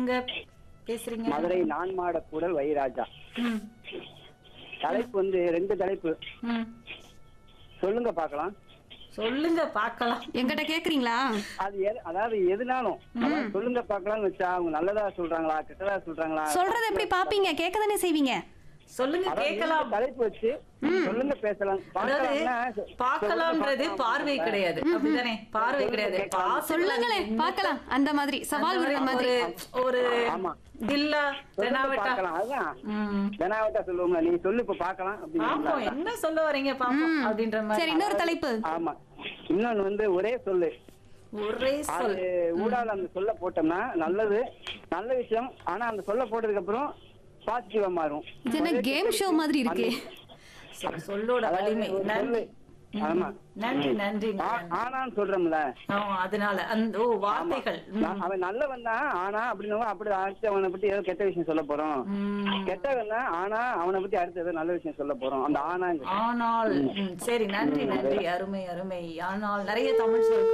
யாருங்க பேசுறீங்க மதுரை நான்மாட கூடல் வைராஜா ம், தலைப்பு வந்து ரெண்டு தலைப்பு ம். சொல்லுங்க பார்க்கலாம் சொல்லுங்க பார்க்கலாம் என்கிட்ட கேக்குறீங்களா அது எது- அதாவது எதுனாலும் அதாவது சொல்லுங்க பார்க்கலாம்னு வச்சா அவங்க நல்லதா சொல்றாங்களா கெட்டதா சொல்றாங்களா சொல்றது எப்படி பாப்பீங்க கேட்க தானே செய்வீங்க சொல்லுங்க அதாவது கேட்கலாம் நீங்க தலைப்பு வச்சு சொல்லுங்க பேசலாம் அதாவது பார்க்கலாம்னா, பார்க்கலாம்ன்றது சொல்லுங்க பார்வை பார்க்கலாம். கிடையாது அப்படிதானே பார்வை கிடையாது பார்க்கலாம். சொல்லுங்களேன் பார்க்கலாம் அந்த மாதிரி சவால் விடுற அந்த மாதிரி ஒரு ஒரு ஆமா. தில்லா சொல்லுங்க தெனாவட்டா பார்க்கலாம் அதுதான் ம். தெனாவட்டா சொல்லுவோம்ல நீ சொல்லு இப்ப பார்க்கலாம் பாப்போம் அப்படின்னு என்ன சொல்ல வரீங்க பாப்போம் அப்படின்ற சரி மாதிரி இன்னொரு தலைப்பு ஆமா இன்னொன்னு வந்து ஒரே சொல்லு ஒரே சொல் அது ஊடால அந்த சொல்ல போட்டோம்னா நல்லது நல்ல விஷயம் ஆனா அந்த சொல்ல போட்டதுக்கு அப்புறம் பாசிட்டிவா மாறும் இது என்ன கேம் ஷோ மாதிரி இருக்கு சொல்- சொல்லோட அதாவது வலிமை ஒரு நன்றி சொல்லு. ஆமா நன்றி நன்றி ஆ- ஆனான்னு சொல்றோம்ல ஆமா, அதனால அந்த ஓ வார்த்தைகள் ம். நான் அவன் நல்லவன் தான் ஆனா அப்படின்னு அப்படி அடுத்து அவனை பத்தி ஏதோ கெட்ட விஷயம் சொல்ல போறோம் ம். கெட்டவன் தான் ஆனா அவனை பத்தி அடுத்து ஏதோ நல்ல விஷயம் சொல்ல போறோம் அந்த ஆனா ஆனால் ம், சரி நன்றி நன்றி அருமை அருமை ஆனால் நிறைய தமிழ் சொற்கள்